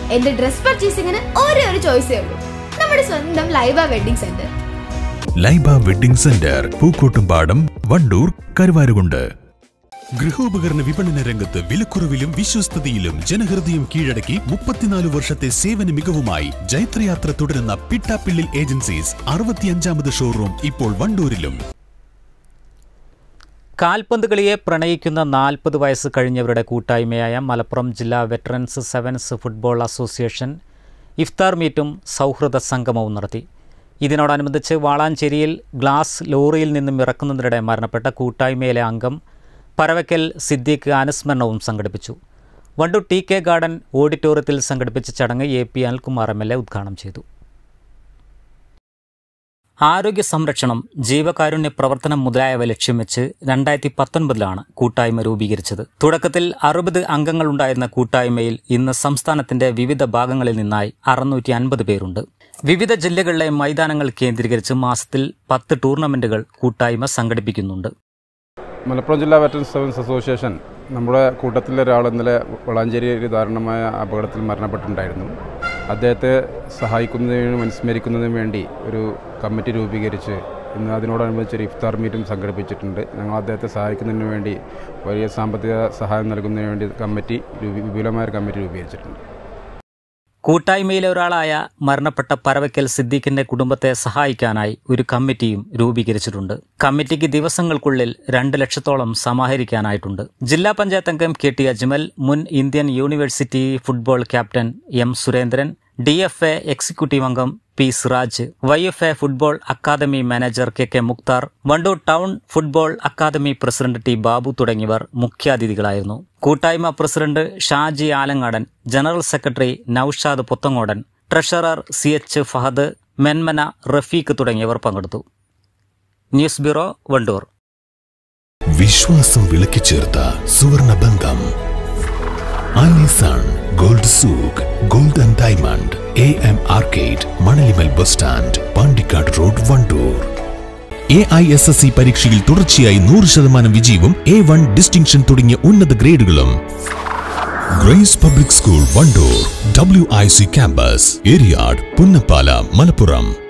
എന്റെ ഡ്രസ് പർച്ചേസിംഗിന് ഒരേ ഒരു ചോയ്സേ ഉള്ളൂ നമ്മുടെ സ്വന്തം Laiba wedding centre Laiba wedding centre Pookkottumpadam Wandoor Karuvarakundu ഗൃഹോപകരണ വിപണന രംഗത്ത് വിലക്കുറവിലും വിശ്വസ്തതയിലും ജനഹൃദയം കീഴടക്കി മുപ്പത്തിനാല് വർഷത്തെ സേവന മികവുമായി ജൈത്രയാത്ര തുടരുന്ന പിട്ടാപ്പിള്ളിൽ ഏജൻസീസ് അറുപത്തിയഞ്ചാമത് ഷോറൂം ഇപ്പോൾ വണ്ടൂരിലും കാൽപന്ത് കളിയെ പ്രണയിക്കുന്ന നാൽപ്പത് വയസ്സ് കഴിഞ്ഞവരുടെ കൂട്ടായ്മയായ മലപ്പുറം ജില്ലാ വെറ്ററൻസ് സെവൻസ് ഫുട്ബോൾ അസോസിയേഷൻ ഇഫ്താർ മീറ്റും സൗഹൃദ സംഗമവും നടത്തി ഇതിനോടനുബന്ധിച്ച് വാളാഞ്ചേരിയിൽ ഗ്ലാസ് ലോറിയിൽ നിന്നും ഇറക്കുന്നതിനിടെ മരണപ്പെട്ട കൂട്ടായ്മയിലെ അംഗം പരവക്കൽ സിദ്ദീഖ് അനുസ്മരണവും സംഘടിപ്പിച്ചു വണ്ടൂർ ടി കെ ഗാർഡൻ ഓഡിറ്റോറിയത്തിൽ സംഘടിപ്പിച്ച ചടങ്ങ് A P Anilkumar M L A ഉദ്ഘാടനം ചെയ്തു ആരോഗ്യ സംരക്ഷണം ജീവകാരുണ്യ പ്രവർത്തനം മുതലായവ ലക്ഷ്യം വെച്ച് രണ്ടായിരത്തി പത്തൊൻപതിലാണ് കൂട്ടായ്മ രൂപീകരിച്ചത് തുടക്കത്തിൽ അറുപത് അംഗങ്ങളുണ്ടായിരുന്ന കൂട്ടായ്മയിൽ ഇന്ന് സംസ്ഥാനത്തിന്റെ വിവിധ ഭാഗങ്ങളിൽ നിന്നായി അറുന്നൂറ്റി അൻപത് പേരുണ്ട് വിവിധ ജില്ലകളിലെ മൈതാനങ്ങൾ കേന്ദ്രീകരിച്ച് മാസത്തിൽ പത്ത് ടൂർണമെന്റുകൾ കൂട്ടായ്മ സംഘടിപ്പിക്കുന്നുണ്ട് മലപ്പുറം ജില്ലാ വെറ്ററൻസ് സെവൻസ് അസോസിയേഷൻ നമ്മുടെ കൂട്ടത്തിലെ ഒരാൾ ഇന്നലെ വളാഞ്ചേരി ഒരു ദാരുണമായ അപകടത്തിൽ മരണപ്പെട്ടിട്ടുണ്ടായിരുന്നു അദ്ദേഹത്തെ സഹായിക്കുന്നതിനും അനുസ്മരിക്കുന്നതിനും വേണ്ടി ഒരു കമ്മിറ്റി രൂപീകരിച്ച് ഇന്ന് അതിനോടനുബന്ധിച്ച് ഒരു ഇഫ്താർ മീറ്റും സംഘടിപ്പിച്ചിട്ടുണ്ട് ഞങ്ങൾ അദ്ദേഹത്തെ സഹായിക്കുന്നതിന് വേണ്ടി വലിയ സാമ്പത്തിക സഹായം നൽകുന്നതിന് വേണ്ടി കമ്മിറ്റി രൂപീ വിപുലമായ ഒരു കമ്മിറ്റി രൂപീകരിച്ചിട്ടുണ്ട് കൂട്ടായ്മയിലെ ഒരാളായ മരണപ്പെട്ട പരവയ്ക്കൽ സിദ്ദീഖിന്റെ കുടുംബത്തെ സഹായിക്കാനായി ഒരു കമ്മിറ്റിയും രൂപീകരിച്ചിട്ടുണ്ട് കമ്മിറ്റിക്ക് ദിവസങ്ങൾക്കുള്ളിൽ രണ്ട് ലക്ഷത്തോളം സമാഹരിക്കാനായിട്ടുണ്ട് ജില്ലാ പഞ്ചായത്ത് അംഗം കെ ടി അജ്മൽ മുൻ Indian university football captain M Surendran D F A executive അംഗം P Siraj Y F A football academy manager K K Mukthar Wandoor town football academy president T Babu തുടങ്ങിയവർ മുഖ്യാതിഥികളായിരുന്നു കൂട്ടായ്മ president Shaji Alangadan general secretary Noushad Puthangodan treasurer C H Fahad മെൻമന റഫീഖ് തുടങ്ങിയവർ പങ്കെടുത്തു news bureau Wandoor വിശ്വാസം വിളക്കിച്ചേർത്ത സുവർണ ബന്ധം ആലിസാൺ ഗോൾഡ് സൂക്ക് gold and diamond A M arcade Manalimal bus stand Pandikkad road Wandoor A I S S C പരീക്ഷയിൽ തുടർച്ചയായി നൂറ് ശതമാനം വിജയവും എ വൺ ഡിസ്റ്റിങ്ഷൻ തുടങ്ങിയ ഉന്നത ഗ്രേഡുകളും Grace public school Wandoor W I C campus Eriyad Punnappala Malappuram